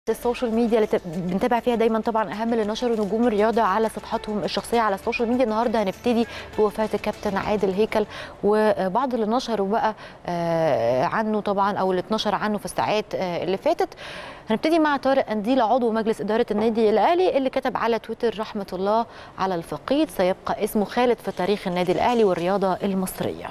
السوشيال ميديا اللي ت- بنتابع فيها دايما طبعا اهم اللي نشروا نجوم الرياضه على صفحاتهم الشخصيه على السوشيال ميديا النهارده هنبتدي بوفاه الكابتن عادل هيكل وبعض اللي نشروا بقى آه، عنه طبعا او اللي اتنشر عنه في الساعات آه، اللي فاتت هنبتدي مع طارق قنديل عضو مجلس اداره النادي الاهلي اللي كتب على تويتر رحمه الله على الفقيد سيبقى اسمه خالد في تاريخ النادي الاهلي والرياضه المصريه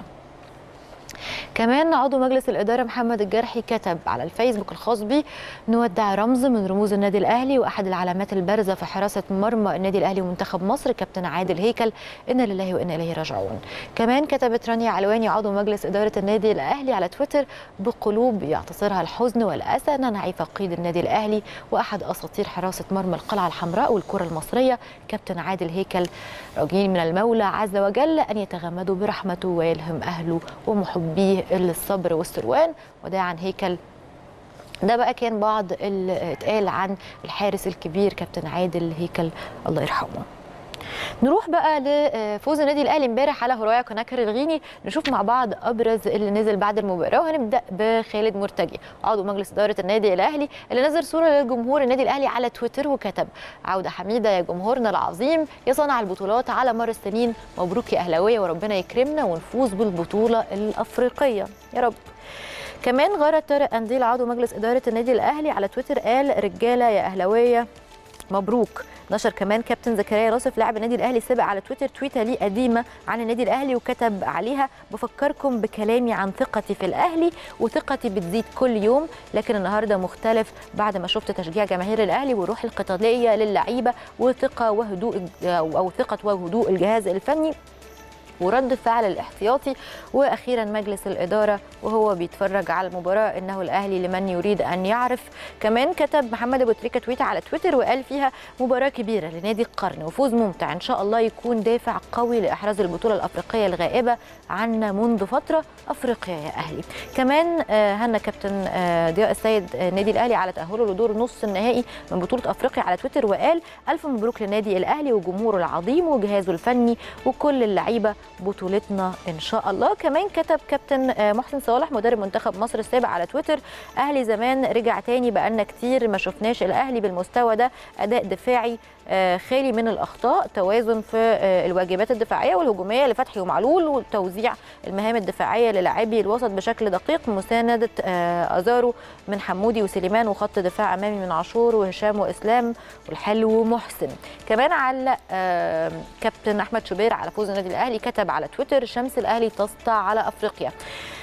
كمان عضو مجلس الإدارة محمد الجرحي كتب على الفيسبوك الخاص بيه نودع رمز من رموز النادي الأهلي وأحد العلامات البارزة في حراسة مرمى النادي الأهلي ومنتخب مصر كابتن عادل هيكل إنا لله وإنا إليه راجعون كمان كتبت رانيا علواني عضو مجلس إدارة النادي الأهلي على تويتر بقلوب يعتصرها الحزن والأسى ننعي فقيد النادي الأهلي وأحد أساطير حراسة مرمى القلعة الحمراء والكرة المصرية كابتن عادل هيكل راجين من المولى عز وجل أن يتغمدوا برحمته ويلهم أهله ومحبيه الصبر والسروان وداعا هيكل ده بقى كان بعض اللي اتقال عن الحارس الكبير كابتن عادل هيكل الله يرحمه نروح بقى لفوز النادي الاهلي امبارح على هرايا كوناكر الغيني نشوف مع بعض ابرز اللي نزل بعد المباراه وهنبدا بخالد مرتجي عضو مجلس اداره النادي الاهلي اللي نزل صوره للجمهور النادي الاهلي على تويتر وكتب عوده حميده يا جمهورنا العظيم يا صانع البطولات على مر السنين مبروك يا اهلاويه وربنا يكرمنا ونفوز بالبطوله الافريقيه يا رب كمان غرد طارق قنديل عضو مجلس اداره النادي الاهلي على تويتر قال رجاله يا اهلاويه مبروك نشر كمان كابتن زكريا ناصف لاعب النادي الاهلي السابق على تويتر تويته ليه قديمه عن النادي الاهلي وكتب عليها بفكركم بكلامي عن ثقتي في الاهلي وثقتي بتزيد كل يوم لكن النهارده مختلف بعد ما شفت تشجيع جماهير الاهلي والروح القتاليه للعيبه وثقه وهدوء او ثقه وهدوء الجهاز الفني ورد فعل الاحتياطي واخيرا مجلس الاداره وهو بيتفرج على المباراه انه الاهلي لمن يريد ان يعرف كمان كتب محمد ابو تريكه تويته على تويتر وقال فيها مباراه كبيره لنادي القرن وفوز ممتع ان شاء الله يكون دافع قوي لاحراز البطوله الافريقيه الغائبه عنا منذ فتره افريقيا يا اهلي كمان آه، هنا كابتن آه، ضياء السيد آه، النادي الاهلي على تاهله لدور نص النهائي من بطوله افريقيا على تويتر وقال الف مبروك للنادي الاهلي وجمهوره العظيم وجهازه الفني وكل اللعيبه بطولتنا ان شاء الله كمان كتب كابتن آه، محسن صالح مدرب منتخب مصر السابق على تويتر اهلي زمان رجع تاني بقالنا كتير ما شفناش الاهلي بالمستوى ده اداء دفاعي آه، خالي من الاخطاء توازن في آه، الواجبات الدفاعيه والهجوميه لفتحي ومعلول وتوزيع المهام الدفاعيه للاعبي الوسط بشكل دقيق مسانده آه، ازارو من حمودي وسليمان وخط دفاع امامي من عاشور وهشام واسلام والحلو ومحسن كمان علق آه، كابتن احمد شوبير على فوز النادي الاهلي كتب على تويتر شمس الاهلي تسطع على افريقيا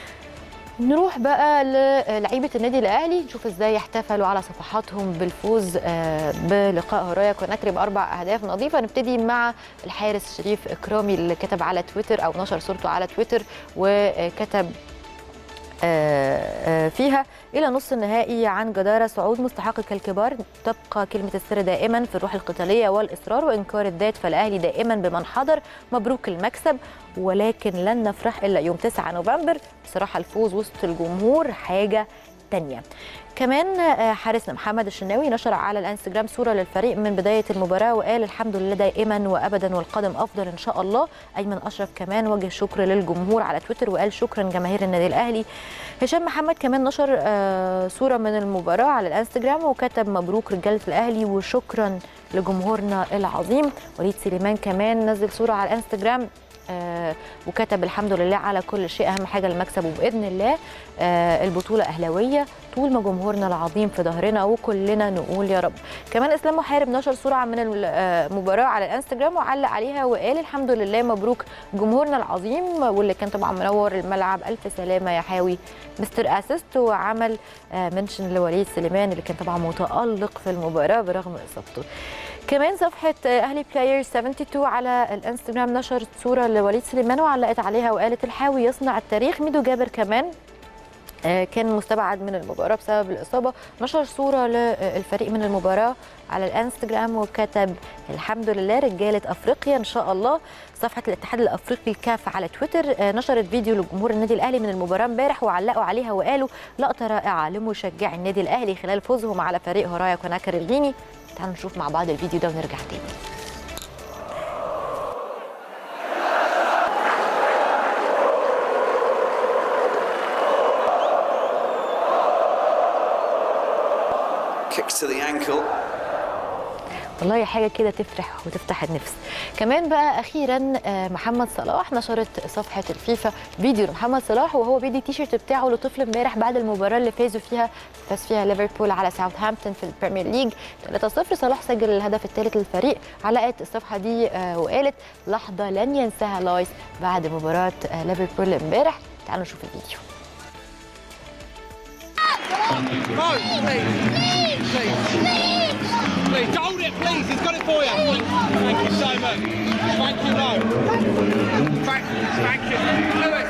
نروح بقى للعيبه النادي الاهلي نشوف ازاي احتفلوا على صفحاتهم بالفوز آه، بلقاء هرايا كوناكري باربع اهداف نظيفه نبتدي مع الحارس شريف اكرامي اللي كتب على تويتر او نشر صورته على تويتر وكتب آه، آه، فيها الى نص النهائي عن جداره صعود مستحقك الكبار تبقى كلمه السر دائما في الروح القتاليه والاصرار وانكار الذات فالاهلي دائما بمن حضر مبروك المكسب ولكن لن نفرح الا يوم 9 نوفمبر بصراحه الفوز وسط الجمهور حاجه تانية كمان آه، حارسنا محمد الشناوي نشر على الانستجرام صوره للفريق من بدايه المباراه وقال الحمد لله دائما وابدا والقدم افضل ان شاء الله ايمن اشرف كمان وجه شكر للجمهور على تويتر وقال شكرا جماهير النادي الاهلي هشام محمد كمان نشر آه، صوره من المباراه على الانستجرام وكتب مبروك رجاله الاهلي وشكرا لجمهورنا العظيم وليد سليمان كمان نزل صوره على الانستجرام آه، وكتب الحمد لله على كل شيء اهم حاجه المكسب وباذن الله آه، البطوله اهلاويه طول ما جمهورنا العظيم في ظهرنا وكلنا نقول يا رب كمان اسلام محارب نشر صوره من المباراه على الانستجرام وعلق عليها وقال الحمد لله مبروك جمهورنا العظيم واللي كان طبعا منور الملعب الف سلامه يا حاوي مستر اسيست وعمل آه، منشن لوليد سليمان اللي كان طبعا متالق في المباراه برغم اصابته كمان صفحة أهلي بلاير 72 على الانستجرام نشرت صورة لوليد سليمان وعلقت عليها وقالت الحاوي يصنع التاريخ ميدو جابر كمان آه، كان مستبعد من المباراة بسبب الإصابة نشر صورة للفريق من المباراة على الانستجرام وكتب الحمد لله رجالة أفريقيا إن شاء الله صفحة الاتحاد الأفريقي الكاف على تويتر آه، نشرت فيديو لجمهور النادي الأهلي من المباراة امبارح وعلقوا عليها وقالوا لقطة رائعة لمشجعي النادي الأهلي خلال فوزهم على فريق هرايا كوناكر الغيني تعالوا نشوف مع بعض الفيديو ده ونرجع تاني kicks to the ankle. والله حاجه كده تفرح وتفتح النفس كمان بقى اخيرا آه، محمد صلاح نشرت صفحه الفيفا فيديو لمحمد صلاح وهو بيدي التيشيرت بتاعه لطفل امبارح بعد المباراه اللي فازوا فيها فاز فيها ليفربول على ساوثهامبتون في البريمير ليج 3-0 صلاح سجل الهدف الثالث للفريق علقت الصفحه دي آه، وقالت لحظه لن ينساها لايس بعد مباراه آه، ليفربول امبارح تعالوا نشوف الفيديو Mo, please. Please. Please, hold it, please. He's got it for you. Thank you so much. Thank you, Mo. Thank, thank you. Lewis.